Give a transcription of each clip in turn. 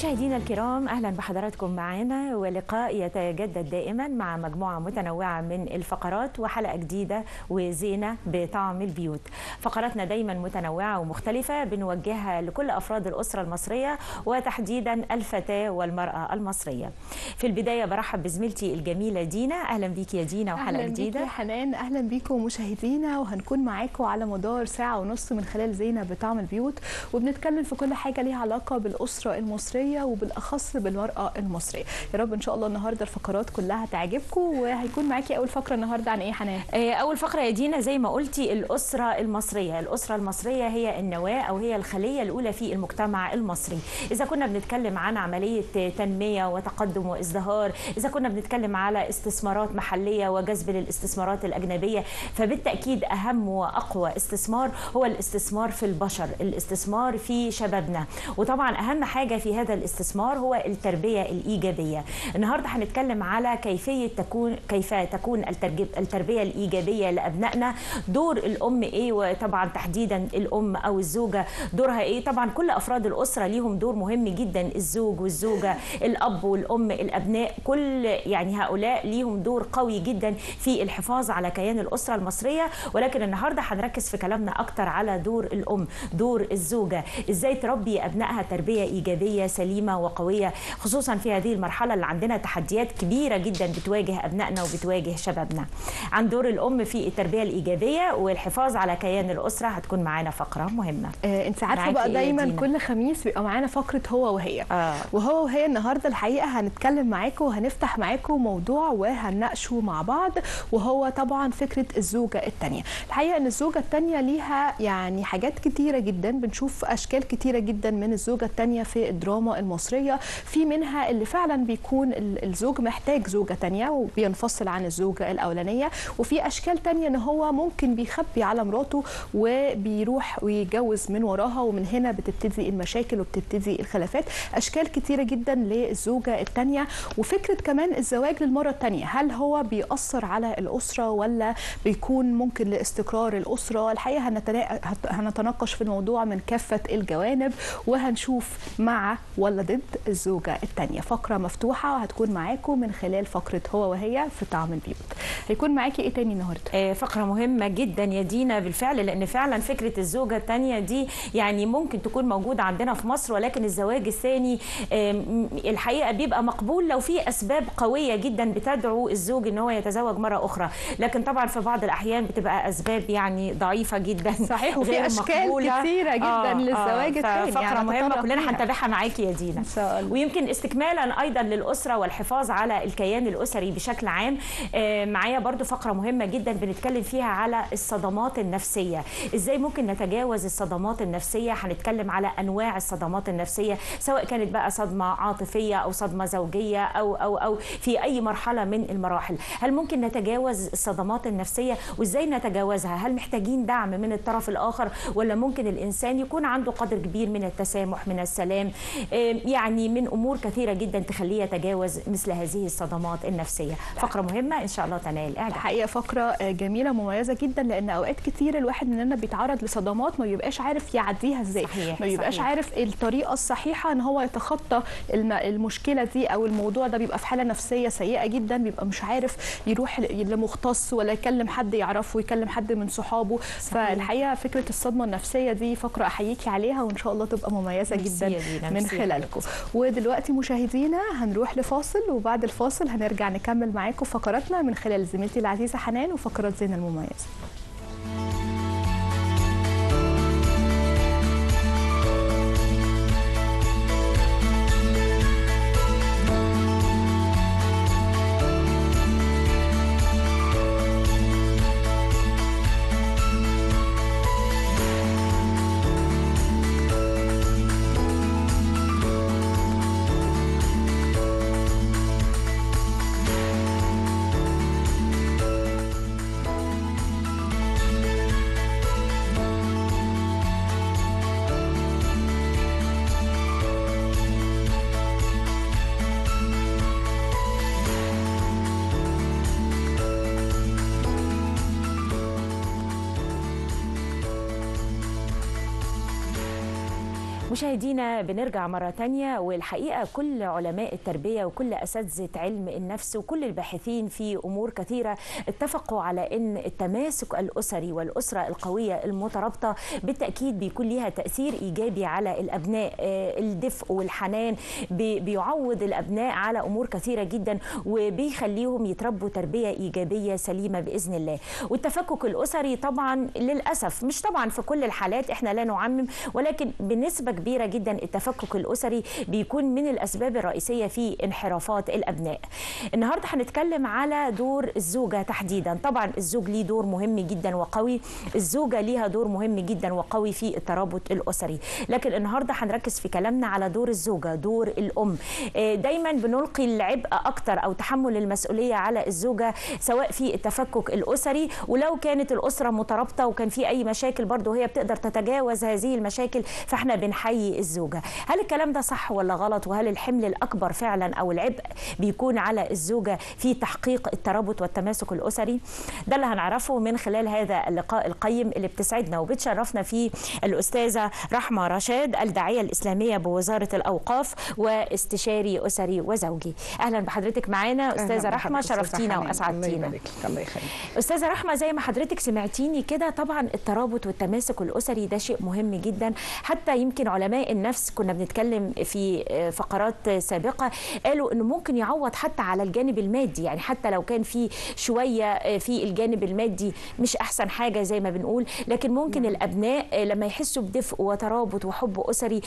مشاهدينا الكرام اهلا بحضراتكم معنا ولقاء يتجدد دائما مع مجموعه متنوعه من الفقرات وحلقه جديده وزينه بطعم البيوت. فقراتنا دايما متنوعه ومختلفه بنوجهها لكل افراد الاسره المصريه وتحديدا الفتاه والمراه المصريه. في البدايه برحب بزميلتي الجميله دينا اهلا بيكي يا دينا وحلقه اهلا جديده. بيكي يا حنان اهلا بيكم مشاهدينا وهنكون معاكم على مدار ساعه ونص من خلال زينه بطعم البيوت وبنتكلم في كل حاجه ليها علاقه بالاسره المصريه وبالاخص بالمراه المصريه يا رب ان شاء الله النهارده الفقرات كلها تعجبكم وهيكون معاكي اول فقره النهارده عن ايه حنان آه، أول فقرة يا دينا زي ما قلتي الأسرة المصرية الأسرة المصرية هي النواة أو هي الخلية الأولى في المجتمع المصري إذا كنا بنتكلم عن عملية تنمية وتقدم وازدهار إذا كنا بنتكلم على استثمارات محلية وجذب للاستثمارات الأجنبية فبالتأكيد أهم وأقوى استثمار هو الاستثمار في البشر الاستثمار في شبابنا وطبعا أهم حاجة في هذا الاستثمار هو التربية الإيجابية النهاردة هنتكلم على كيفية تكون كيف تكون الترجب التربية الإيجابية لأبنائنا دور الأم إيه وطبعا تحديدا الأم أو الزوجة دورها إيه طبعا كل أفراد الأسرة ليهم دور مهم جدا الزوج والزوجة الأب والأم الأبناء كل يعني هؤلاء ليهم دور قوي جدا في الحفاظ على كيان الأسرة المصرية ولكن النهاردة هنركز في كلامنا أكتر على دور الأم دور الزوجة إزاي تربي أبنائها تربية إيجابية سليمة وقوية خصوصا في هذه المرحلة اللي عندنا تحديات كبيرة جدا بتواجه أبنائنا وبتواجه شبابنا عن دور الأم في التربية الإيجابية والحفاظ على كيان الأسرة هتكون معانا فقرة مهمة آه انت عارفه معاكي بقى إيه يا دايما دينا؟ كل خميس بيبقى معانا فقره هو وهي آه. وهو وهي النهارده الحقيقه هنتكلم معاكم وهنفتح معاكم موضوع وهنناقشه مع بعض وهو طبعا فكره الزوجه الثانيه الحقيقه ان الزوجه الثانيه ليها يعني حاجات كتيره جدا بنشوف اشكال كتيره جدا من الزوجه الثانيه في الدراما المصريه في منها اللي فعلا بيكون ال- الزوج محتاج زوجه ثانيه وبينفصل عن الزوجه الاولانيه وفي اشكال تانية ان هو ممكن بيخبي على مراته وبيروح ويتجوز من وراها ومن هنا بتبتدي المشاكل وبتبتدي الخلافات اشكال كتيره جدا للزوجه الثانيه وفكره كمان الزواج للمره الثانيه هل هو بيأثر على الاسره ولا بيكون ممكن لاستقرار الاسره الحقيقه هنتنا- هت- هنتناقش في الموضوع من كافه الجوانب وهنشوف مع ولا ضد الزوجه الثانيه فقره مفتوحه وهتكون معاكم من خلال فقره هو وهي في طعم البيوت هيكون معاكي ايه تاني النهارده آه، فقرة مهمة جدا يا دينا بالفعل لأن فعلا فكرة الزوجة الثانية دي يعني ممكن تكون موجودة عندنا في مصر ولكن الزواج الثاني آم، الحقيقة بيبقى مقبول لو في أسباب قوية جدا بتدعو الزوج إن هو يتزوج مرة أخرى لكن طبعا في بعض الأحيان بتبقى أسباب يعني ضعيفة جدا صحيح وفي غير أشكال مقبولة. كتيرة جداً للزواج الثاني، فقرة يعني مهمة نتطرق كلنا ليها. هنتابعها معاكي يا دينا إن شاء الله. ويمكن استكمالا ايضا للاسره والحفاظ على الكيان الاسري بشكل عام آه، معايا برضو فقره مهمه جدا بنتكلم فيها على الصدمات النفسيه ازاي ممكن نتجاوز الصدمات النفسيه هنتكلم على انواع الصدمات النفسيه سواء كانت بقى صدمه عاطفيه او صدمه زوجيه او او او في اي مرحله من المراحل هل ممكن نتجاوز الصدمات النفسيه وازاي نتجاوزها هل محتاجين دعم من الطرف الاخر ولا ممكن الانسان يكون عنده قدر كبير من التسامح من السلام آه، يعني من امور كثيره جدا تخليه يتجاوز مثل هذه الصدمات النفسيه فقره مهمه ان شاء الله تنال اعجاب الحقيقه فقره آه، جميله ومميزه جدا لان اوقات كتير الواحد مننا بيتعرض لصدمات ما بيبقاش عارف يعديها ازاي صحيح، ما بيبقاش صحيح. عارف الطريقه الصحيحه ان هو يتخطى الم- المشكله دي او الموضوع ده بيبقى في حاله نفسيه سيئه جدا بيبقى مش عارف يروح ل- لمختص ولا يكلم حد يعرفه يكلم حد من صحابه فالحقيقه فكره الصدمه النفسيه دي فقره احييكي عليها وان شاء الله تبقى مميزه ميرسي جدا يا دينا، من ميرسي يا خلالكم ودلوقتي مشاهدينا هنروح لفاصل وبعد الفاصل هنرجع نكمل معاكم فقراتنا من خلال زميلتي العزيزه حنان وفقرات زينه المميزه مشاهدينا بنرجع مرة تانية والحقيقة كل علماء التربية وكل أساتذة علم النفس وكل الباحثين في أمور كثيرة اتفقوا على أن التماسك الأسري والأسرة القوية المترابطة بالتأكيد بيكون لها تأثير إيجابي على الأبناء آه، الدفء والحنان بي- بيعوض الأبناء على أمور كثيرة جدا وبيخليهم يتربوا تربية إيجابية سليمة بإذن الله والتفكك الأسري طبعا للأسف مش طبعا في كل الحالات احنا لا نعمم ولكن بنسبة كبيرة جدا التفكك الأسري بيكون من الأسباب الرئيسية في انحرافات الأبناء النهاردة هنتكلم على دور الزوجة تحديدا طبعا الزوج ليه دور مهم جدا وقوي الزوجة ليها دور مهم جدا وقوي في الترابط الأسري لكن النهاردة هنركز في كلامنا على دور الزوجة دور الأم آه، دايما بنلقي العبء أكتر أو تحمل المسؤولية على الزوجة سواء في التفكك الأسري ولو كانت الأسرة مترابطة وكان في أي مشاكل برضه هي بتقدر تتجاوز هذه المشاكل فاحنا بنحيي الزوجة هل الكلام ده صح ولا غلط وهل الحمل الأكبر فعلا أو العبء بيكون على الزوجة في تحقيق الترابط والتماسك الأسري ده اللي هنعرفه من خلال هذا اللقاء القيم اللي بتسعدنا وبتشرفنا فيه الأستاذة رحمة رشاد الداعية الإسلامية بوزارة الأوقاف واستشاري أسري وزوجي أهلا بحضرتك معانا أستاذة رحمة شرفتينا وأسعدتينا الله يبارك الله يخليك استاذه رحمه زي ما حضرتك سمعتيني كده طبعا الترابط والتماسك الاسري ده شيء مهم جدا حتى يمكن علماء النفس كنا بنتكلم في فقرات سابقه قالوا انه ممكن يعوض حتى على الجانب المادي يعني حتى لو كان في شويه في الجانب المادي مش احسن حاجه زي ما بنقول لكن ممكن الابناء لما يحسوا بدفء وترابط وحب اسري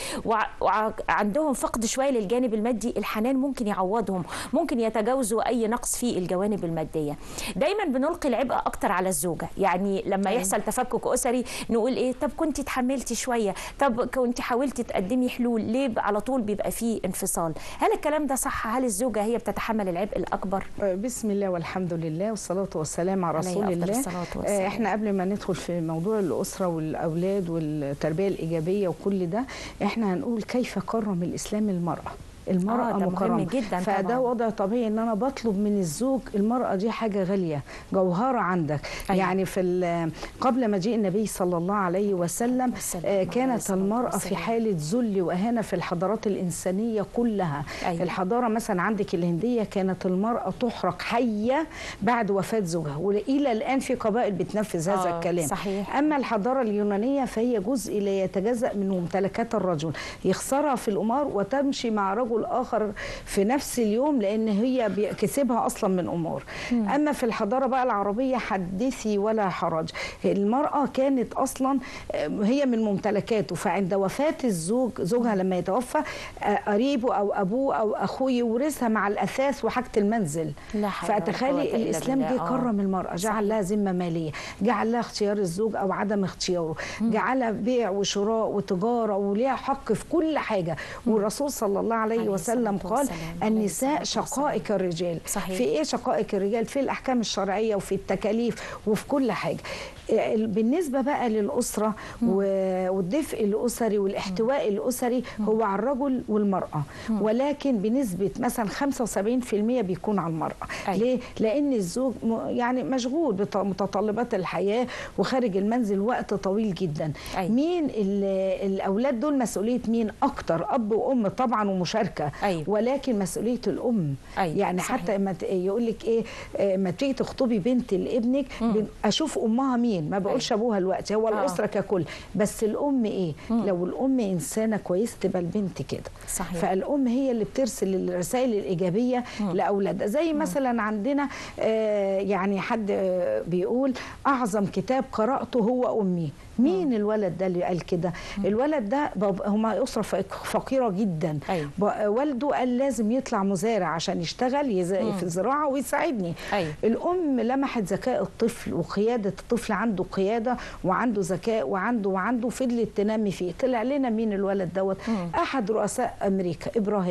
وعندهم فقد شويه للجانب المادي الحنان ممكن يعوضهم ممكن يتجاوزوا اي نقص في الجوانب الماديه دايما بنلقي العبء اكتر على الزوجه يعني لما يحصل تفكك اسري نقول ايه طب كنت اتحملتي شويه طب كنت حاولتي تقدمي حلول ليه على طول بيبقى فيه انفصال هل الكلام ده صح هل الزوجه هي بتتحمل العبء الاكبر بسم الله والحمد لله والصلاة والسلام على عليه رسول أفضل الله الصلاة والسلام. آه، احنا قبل ما ندخل في موضوع الأسرة والأولاد والتربية الإيجابية وكل ده احنا هنقول كيف كرم الإسلام المرأة المرأة آه، ده مهم مكرمة جداً فده طبعاً. وضع طبيعي ان انا بطلب من الزوج المرأة دي حاجة غالية جوهرة عندك أيوة. يعني في ال- قبل مجيء النبي صلى الله عليه وسلم والسلام. آه، عليه كانت الصلاة المرأة في والسلام. حالة ذل وإهانة في الحضارات الإنسانية كلها أيوة. الحضارة مثلا عندك الهندية كانت المرأة تحرق حية بعد وفاة زوجها وإلى الآن في قبائل بتنفذ هذا آه، الكلام صحيح. أما الحضارة اليونانية فهي جزء لا يتجزأ من ممتلكات الرجل يخسرها في الأمار وتمشي مع رجل آخر في نفس اليوم لأن هي بي- كسبها أصلا من أمور أما في الحضارة بقى العربية حدثي ولا حرج المرأة كانت أصلا آه، هي من ممتلكاته فعند وفاة الزوج زوجها لما يتوفى آه، قريبه أو أبوه أو أخوه يورثها مع الأثاث وحاجة المنزل لا حول ولا قوة فتخيلي إلا الإسلام بالله. جه آه. كرم المرأة جعل لها ذمة مالية جعل لها اختيار الزوج أو عدم اختياره جعلها بيع وشراء وتجارة وليها حق في كل حاجة والرسول صلى الله عليه عليه وسلم الصلاة قال والسلام. عليه النساء الصلاة شقائق الرجال صحيح. في ايه شقائق الرجال في الاحكام الشرعيه وفي التكاليف وفي كل حاجه ال- بالنسبه بقى للاسره و- والدفء الاسري والاحتواء الاسري هو على الرجل والمراه ولكن بنسبه مثلا 75% بيكون على المراه أيوة. ليه لان الزوج م- يعني مشغول بمتطلبات الحياه وخارج المنزل وقت طويل جدا أيوة. مين ال- الاولاد دول مسؤوليه مين اكتر اب وام طبعا ومشاركه أيوة. ولكن مسؤوليه الام أيوة، يعني صحيح. حتى ما يقول لك ايه آه، ما تيجي تخطبي بنت لابنك بن- اشوف امها مين ما بقولش ابوها الوقت هو آه. الاسره ككل بس الام ايه لو الام انسانه كويسه تبقى البنت كده صحيح. فالام هي اللي بترسل الرسائل الايجابيه لاولادها زي مثلا عندنا آه، يعني حد آه، بيقول اعظم كتاب قراته هو امي مين الولد ده اللي قال كده الولد ده باب- هما اسره فق- فقيره جدا أيوة. ب- والده قال لازم يطلع مزارع عشان يشتغل يز- في الزراعه ويساعدني أيوة. الام لمحت ذكاء الطفل وقياده الطفل عنده قياده وعنده ذكاء وعنده وعنده فضلت تنمي فيه طلع لنا مين الولد دوت احد رؤساء امريكا ابراهام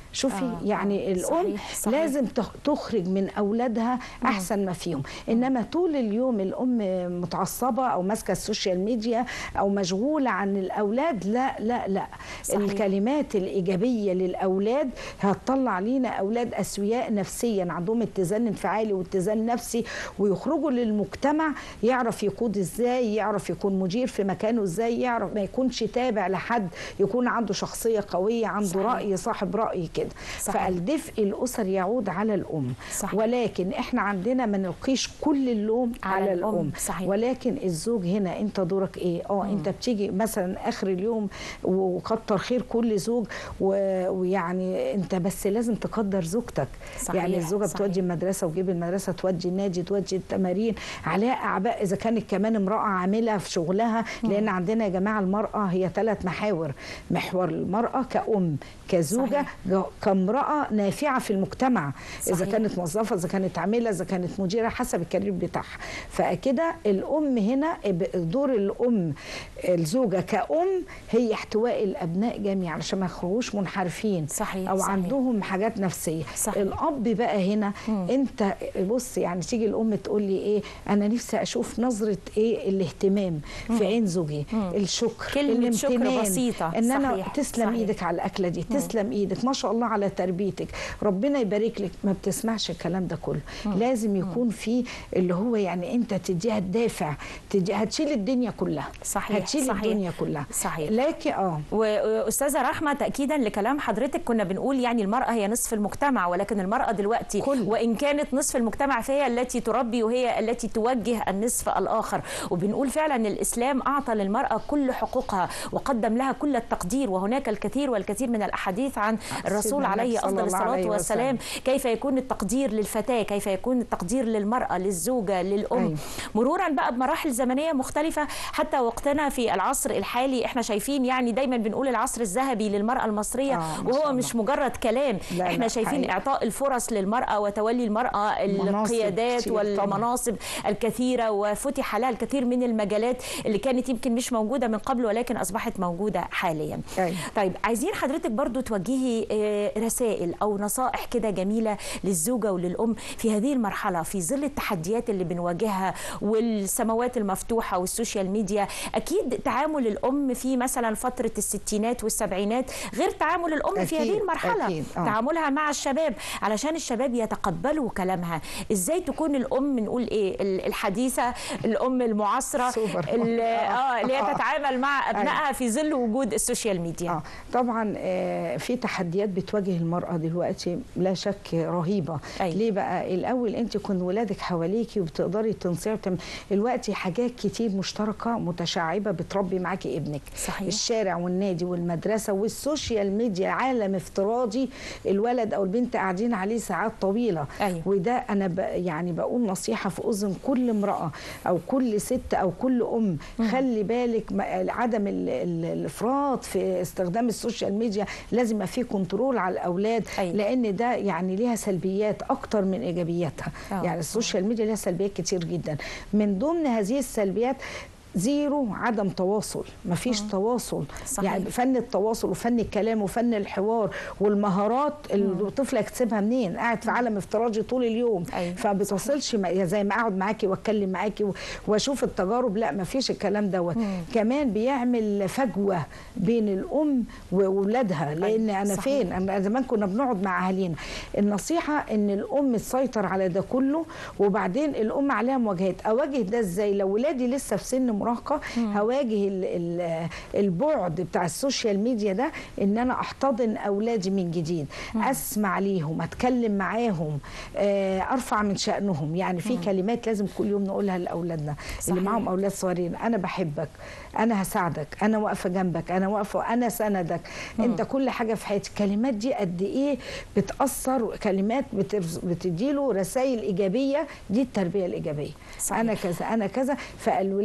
شوفي آه، يعني آه، الام صحيح، صحيح. لازم تخ- تخرج من اولادها احسن ما فيهم انما طول اليوم الام متعصبه او ماسكه السوشيال ميديا او مشغوله عن الاولاد لا لا لا صحيح. الكلمات الايجابيه للاولاد هتطلع لينا اولاد اسوياء نفسيا عندهم اتزان انفعالي واتزان نفسي ويخرجوا للمجتمع يعرف يقود ازاي يعرف يكون مدير في مكانه ازاي يعرف ما يكونش تابع لحد يكون عنده شخصيه قويه عنده صحيح. راي صاحب راي كده صحيح. فالدفء الاسر يعود على الام صحيح. ولكن احنا عندنا ما نلقيش كل اللوم على على, الأم. الام صحيح. ولكن الزوج هنا انت دورك ايه اه انت بتيجي مثلا اخر اليوم وكتر خير كل زوج و- ويعني انت بس لازم تقدر زوجتك صحيح، يعني الزوجه صحيح. بتودي المدرسه وتجيب المدرسه تودي النادي تودي التمارين عليها اعباء اذا كانت كمان امراه عامله في شغلها لان عندنا يا جماعه المراه هي ثلاث محاور محور المراه كأم كزوجه صحيح. ج- كامراه نافعه في المجتمع اذا صحيح. كانت موظفه اذا كانت عامله اذا كانت مديره حسب الكارير بتاعها فكده الام هنا ب- دور الام الزوجه كأم هي احتواء الابناء جميعا عشان ما يخرجوش منحرفين صحيح، او صحيح. عندهم حاجات نفسيه صحيح. الاب بقى هنا انت بص يعني تيجي الام تقول لي ايه انا نفسي اشوف نظره ايه الاهتمام في عين زوجي الشكر كلمة شكر الامتنان بسيطة. ان انا صحيح، تسلم صحيح. ايدك على الاكله دي تسلم ايدك ما شاء الله على تربيتك ربنا يبارك لك ما بتسمعش الكلام ده كله لازم يكون في اللي هو يعني انت تديها الدافع تدي هتشيل الدنيا كلها صحيح، هتشيل صحيح. الدنيا كلها صحيح. لكن اه واستاذه رحمه تاكيدا لكلام حضرتك كنا بنقول يعني المراه هي نصف المجتمع ولكن المراه دلوقتي كل. وان كانت نصف المجتمع فهي التي تربي وهي التي توجه النصف الاخر وبنقول فعلا الاسلام اعطى للمراه كل حقوقها وقدم لها كل التقدير وهناك الكثير والكثير من الاحاديث عن الرسول سيدنا عليه النبي صلى افضل الله الصلاه عليه والسلام كيف يكون التقدير للفتاه كيف يكون التقدير للمراه للزوجه للام أيوة. مرورا بقى بمراحل زمنيه مختلفه حتى وقتنا في العصر الحالي احنا شايفين يعني دايما بنقول العصر الذهبي للمراه المصريه آه، ما شاء وهو الله. مش مجرد كلام لا، احنا لا، شايفين حقيقي. اعطاء الفرص للمراه وتولي المراه مناصب القيادات كتير طبعاً. والمناصب الكثيره وفتح لها الكثير من المجالات اللي كانت يمكن مش موجوده من قبل ولكن اصبحت موجوده حاليا أيوة. طيب عايزين حضرتك برضو توجهي آه، رسائل او نصائح كده جميله للزوجه وللام في هذه المرحله في ظل التحديات اللي بنواجهها والسماوات المفتوحه والسوشيال ميديا اكيد تعامل الام في مثلا فتره الستينات والسبعينات غير تعامل الام في أكيد، هذه المرحله أكيد، آه. تعاملها مع الشباب علشان الشباب يتقبلوا كلامها ازاي تكون الام نقول ايه ال- الحديثه الام المعاصره سوبر. ال- اه اللي هي آه. تتعامل مع ابنائها في ظل وجود السوشيال ميديا اه طبعا آه، في تحديات بتواجه المراه دلوقتي لا شك رهيبه أيوة. ليه بقى الاول انت كنت ولادك حواليكي وبتقدري تنصير تم... دلوقتي حاجات كتير مشتركه متشعبه بتربي معاكي ابنك صحيح. الشارع والنادي والمدرسه والسوشيال ميديا عالم افتراضي الولد او البنت قاعدين عليه ساعات طويله أيوة. وده انا ب... يعني بقول نصيحه في اذن كل امراه او كل ست او كل ام خلي بالك ما- عدم ال... ال... الافراط في استخدام السوشيال ميديا لازم يبقى في كنترول على الاولاد أيوة. لان ده يعني ليها سلبيات اكتر من ايجابياتها آه. يعني السوشيال ميديا ليها سلبيات كتير جدا من ضمن هذه السلبيات زيرو عدم تواصل مفيش تواصل صحيح. يعني فن التواصل وفن الكلام وفن الحوار والمهارات اللي الطفل يكتسبها منين قاعد في عالم افتراضي طول اليوم أيوة. فما بتوصلش مع- زي ما اقعد معاكي واتكلم معاكي و- واشوف التجارب لا مفيش الكلام دوت كمان بيعمل فجوه بين الام واولادها لان انا صحيح. فين انا زمان كنا بنقعد مع اهالينا النصيحه ان الام تسيطر على ده كله وبعدين الام عليها مواجهات اواجه ده ازاي لو ولادي لسه في سن مراهقه هواجه ال- ال- البعد بتاع السوشيال ميديا ده ان انا احتضن اولادي من جديد اسمع ليهم اتكلم معاهم آه، ارفع من شانهم يعني في كلمات لازم كل يوم نقولها لاولادنا اللي صحيح. معاهم اولاد صغيرين انا بحبك انا هساعدك انا واقفه جنبك انا واقفه انا سندك انت كل حاجه في حياتي الكلمات دي قد ايه بتاثر كلمات بترز- بتديله رسائل ايجابيه دي التربيه الايجابيه صحيح. انا كذا انا كذا فالولاد هنا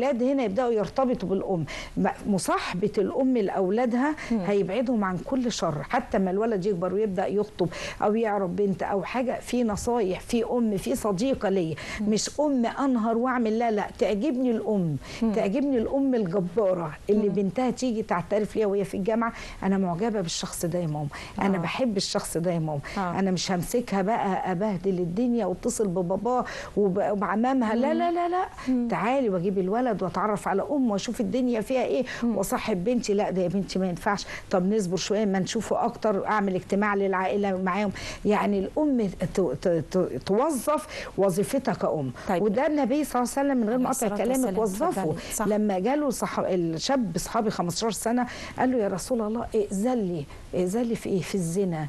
يبداوا يرتبطوا بالام م- مصاحبه الام لاولادها هيبعدهم عن كل شر حتى ما الولد يكبر ويبدا يخطب او يعرف بنت او حاجه في نصايح في ام في صديقه ليا مش ام انهر واعمل لا لا تعجبني الام تعجبني الام الجباره اللي بنتها تيجي تعترف ليها وهي في الجامعه انا معجبه بالشخص ده يا ماما انا آه. بحب الشخص ده يا ماما آه. انا مش همسكها بقى ابهدل الدنيا واتصل بباباه وب- وبعمامها لا لا لا لا تعالي واجيب الولد واتعرف على امه واشوف الدنيا فيها ايه واصاحب بنتي لا ده يا بنتي ما ينفعش طب نصبر شويه ما نشوفه اكتر اعمل اجتماع للعائله معاهم يعني الام ت- ت- ت- توظف وظيفتها كأم طيب. وده النبي صلى الله عليه وسلم من غير عليه ما اقطع الصلاة كلامك والسلام. وظفه اتفضلي. صح. لما جاله صح... الشاب صحابي 15 سنه قال له يا رسول الله ائذن لي ائذن لي في ايه في الزنا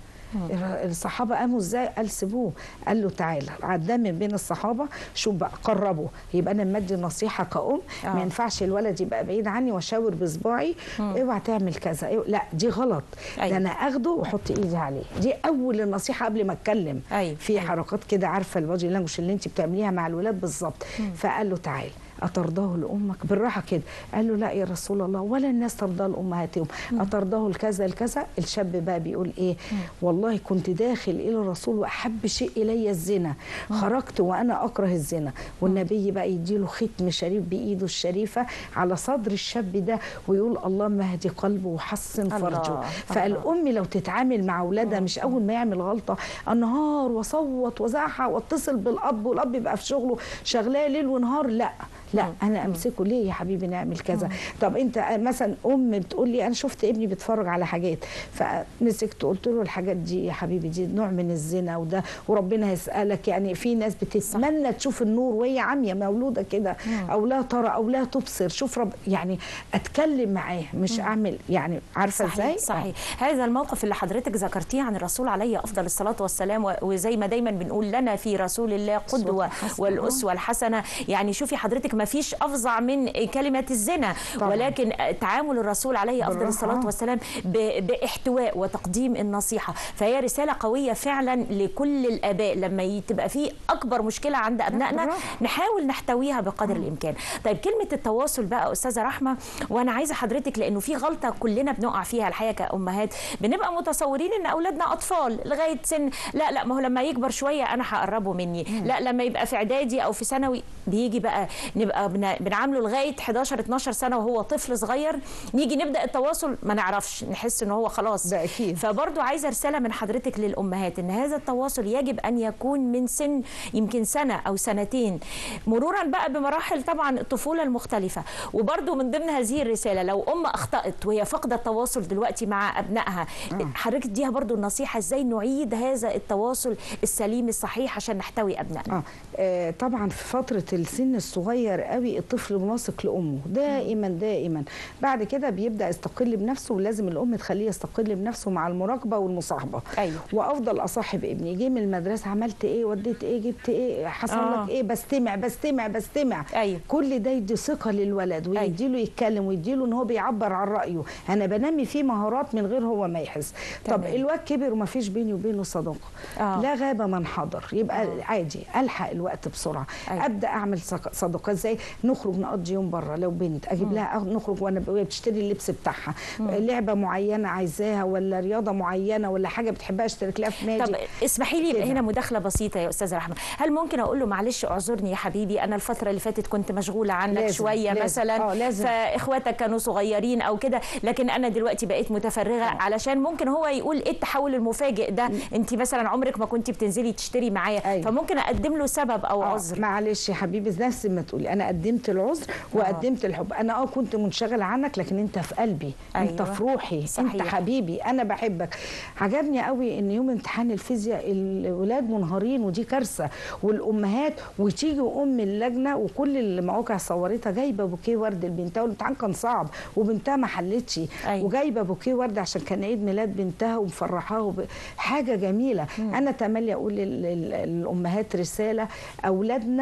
الصحابه قاموا ازاي قال سيبوه قال له تعالى عداه من بين الصحابه شوف بقى قربوا يبقى انا مدي نصيحه كأم آه. ما ينفعش الولد يبقى بعيد عني واشاور بصباعي اوعى تعمل كذا إيه لا دي غلط أيوة. ده انا اخده واحط ايدي عليه دي اول النصيحه قبل ما اتكلم أيوة. في حركات كده عارفه البادي لانجوج اللي انت بتعمليها مع الولاد بالظبط فقال له تعالى أترضاه لأمك بالراحة كده قال له لا يا رسول الله ولا الناس ترضى لأمهاتهم أترضاه الكذا الكذا الشاب بقى بيقول إيه والله كنت داخل إلى الرسول وأحب شيء إلي الزنا خرجت وأنا أكره الزنا والنبي بقى يديله ختم شريف بإيده الشريفة على صدر الشاب ده ويقول اللهم اهدي قلبه وحسن الله، فرجه الله. فالأم لو تتعامل مع أولادها مش أول ما يعمل غلطة النهار وصوت وزعق واتصل بالأب والأب يبقى في شغله شغلاه ليل ونهار لا لا انا امسكه ليه يا حبيبي نعمل كذا طب انت مثلا ام بتقول لي انا شفت ابني بيتفرج على حاجات فمسكت قلت له الحاجات دي يا حبيبي دي نوع من الزنا وده وربنا هيسالك يعني في ناس بتتمنى تشوف النور وهي عاميه مولوده كده او لا ترى او لا تبصر شوف رب يعني اتكلم معاه مش اعمل يعني عارفه صحيح ازاي صحيح هذا الموقف اللي حضرتك ذكرتيه عن الرسول عليه افضل الصلاه والسلام و- وزي ما دايما بنقول لنا في رسول الله قدوه حسنة. والاسوه الحسنه يعني شوفي حضرتك ما فيش افظع من كلمه الزنا طبعاً. ولكن تعامل الرسول عليه افضل بالراحة. الصلاه والسلام ب- باحتواء وتقديم النصيحه فهي رساله قويه فعلا لكل الاباء لما ي- تبقى في اكبر مشكله عند ابنائنا بالراحة. نحاول نحتويها بقدر الامكان طيب كلمه التواصل بقى استاذه رحمه وانا عايزه حضرتك لانه في غلطه كلنا بنقع فيها الحقيقه كامهات بنبقى متصورين ان اولادنا اطفال لغايه سن لا لا ما هو لما يكبر شويه انا هقربه مني لا لما يبقى في اعدادي او في ثانوي بيجي بقى نبقى بن- بنعامله لغايه 11 12 سنه وهو طفل صغير نيجي نبدا التواصل ما نعرفش نحس ان هو خلاص ده أكيد. فبرضو عايزه رساله من حضرتك للامهات ان هذا التواصل يجب ان يكون من سن يمكن سنه او سنتين مرورا بقى بمراحل طبعا الطفوله المختلفه وبرضو من ضمن هذه الرساله لو ام اخطات وهي فاقده التواصل دلوقتي مع ابنائها حضرتك اديها برضو النصيحه ازاي نعيد هذا التواصل السليم الصحيح عشان نحتوي ابنائنا آه. آه طبعا في فتره السن الصغير قوي الطفل مناسق لامه دائما دائما بعد كده بيبدا يستقل بنفسه ولازم الام تخليه يستقل بنفسه مع المراقبه والمصاحبه أيوة. وافضل اصاحب ابني جه من المدرسه عملت ايه وديت ايه جبت ايه حصل آه. لك ايه بستمع بستمع بستمع أيوة. كل ده يدي ثقه للولد ويديله يتكلم ويديله ان هو بيعبر عن رايه انا بنمي فيه مهارات من غير هو ما يحس طب تمام. الواد كبر وما فيش بيني وبينه صداقه آه. لا غاب من حضر يبقى عادي الحق الوقت بسرعه أيوة. ابدا اعمل صق- صداقات زي نخرج نقضي يوم بره لو بنت اجيب لها أخ- نخرج وانا وهي بتشتري اللبس بتاعها لعبه معينه عايزاها ولا رياضه معينه ولا حاجه بتحبها اشترك لها في نادي طب اسمحي لي يبقى كده. هنا مداخله بسيطه يا استاذه رحمه هل ممكن اقول له معلش اعذرني يا حبيبي انا الفتره اللي فاتت كنت مشغوله عنك لازم، شويه لازم. مثلا آه، لازم. فاخواتك كانوا صغيرين او كده لكن انا دلوقتي بقيت متفرغه علشان ممكن هو يقول ايه التحول المفاجئ ده انت مثلا عمرك ما كنت بتنزلي تشتري معايا أيوة. فممكن اقدم له سبب او آه، عذر معلش يا حبيبي نفس ما تقولي انا قدمت العذر وقدمت الحب انا اه كنت منشغله عنك لكن انت في قلبي أيوة. انت في روحي صحيح. انت حبيبي انا بحبك عجبني قوي ان يوم امتحان الفيزياء الولاد منهارين ودي كارثه والامهات وتيجي ام اللجنه وكل المواقع صورتها جايبه بوكيه ورد لبنتها والامتحان كان صعب وبنتها ما حلتش أيوة. وجايبه بوكيه ورد عشان كان عيد ميلاد بنتها ومفرحاها وب... حاجه جميله انا تملي اقول لل- لل- للامهات رساله اولادنا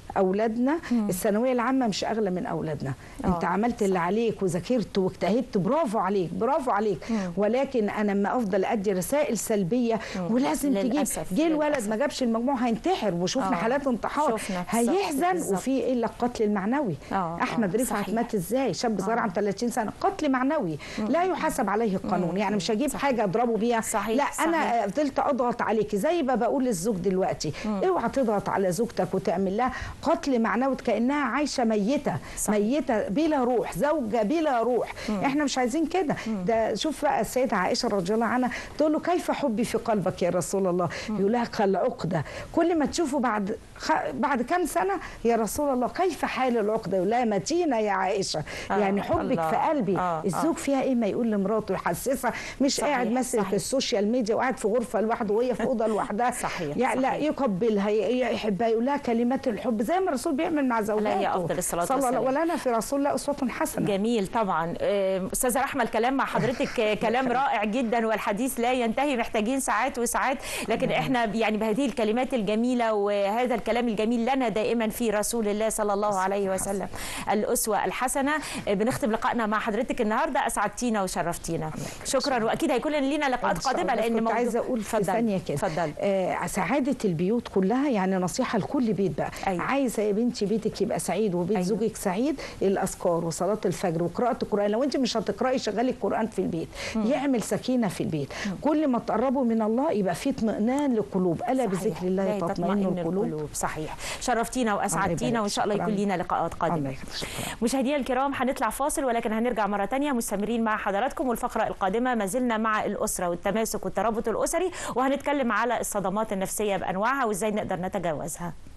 اولادنا الثانويه العامه مش اغلى من اولادنا انت آه، عملت اللي عليك وذاكرت واجتهدت برافو عليك برافو عليك ولكن انا لما افضل ادي رسائل سلبيه ولازم تجيب للأسف، جه الولد للأسف. ما جابش المجموع هينتحر وشفنا آه، حالات انتحار شفنا بالظبط، هيحزن بالظبط. وفي الا القتل المعنوي آه، احمد آه، رفعت صحيح. مات ازاي شاب صغير عن 30 سنه قتل معنوي لا يحاسب عليه القانون يعني مش هجيب حاجه اضربه بيها صحيح، لا صحيح. انا فضلت اضغط عليك زي ما بقول للزوج دلوقتي اوعى تضغط على زوجتك وتعمل لها قتل معنوي كانها عايشه ميته صحيح. ميته بلا روح زوجه بلا روح احنا مش عايزين كده ده شوف بقى السيده عائشه رضي الله عنها تقول له كيف حبي في قلبك يا رسول الله يقول لها كالعقده كل ما تشوفه بعد خ... بعد كام سنه يا رسول الله كيف حال العقده يقول لها متينه يا عائشه آه، يعني حبك الله. في قلبي آه، آه. الزوج فيها ايه ما يقول لمراته يحسسها مش صحيح، قاعد ماسك صحيح. السوشيال ميديا وقاعد في غرفه لوحده وهي في اوضه لوحدها صحيح، يعني لا صحيح. يقبلها ي- يحبها يقول لها كلمات الحب زي ما الرسول بيعمل مع زوجاته عليه أفضل الصلاة صلى الله والسلام. ولنا في رسول الله اسوه حسنه جميل طبعا آه، استاذه رحمه الكلام مع حضرتك آه، كلام رائع جدا والحديث لا ينتهي محتاجين ساعات وساعات لكن احنا يعني بهذه الكلمات الجميله وهذا الكلام الجميل لنا دائما في رسول الله صلى الله عليه وسلم الاسوه الحسنه آه، بنختم لقائنا مع حضرتك النهارده اسعدتينا وشرفتينا شكرا واكيد هيكون لينا لقاءات قادمه لان كنت موضوع- عايزه اقول في اتفضلي، ثانيه كده اتفضلي آه سعاده البيوت كلها يعني نصيحه لكل بيت بقى أيوة. عايزه يا بنتي بيتك يبقى سعيد وبيت أيوة. زوجك سعيد الاذكار وصلاه الفجر وقراءه القران لو انت مش هتقراي شغلي القران في البيت يعمل سكينه في البيت كل ما تقربوا من الله يبقى في اطمئنان للقلوب الا صحيح. بذكر الله لا تطمئن القلوب صحيح شرفتينا واسعدتينا يبارك وان شاء الله شكراً. يكون لينا لقاءات الله قادمه يخليك. شكرا مشاهدينا الكرام هنطلع فاصل ولكن هنرجع مرة تانية مستمرين مع حضراتكم والفقرة القادمة ما زلنا مع الأسرة والتماسك والترابط الأسري وهنتكلم على الصدمات النفسية بأنواعها وإزاي نقدر نتجاوزها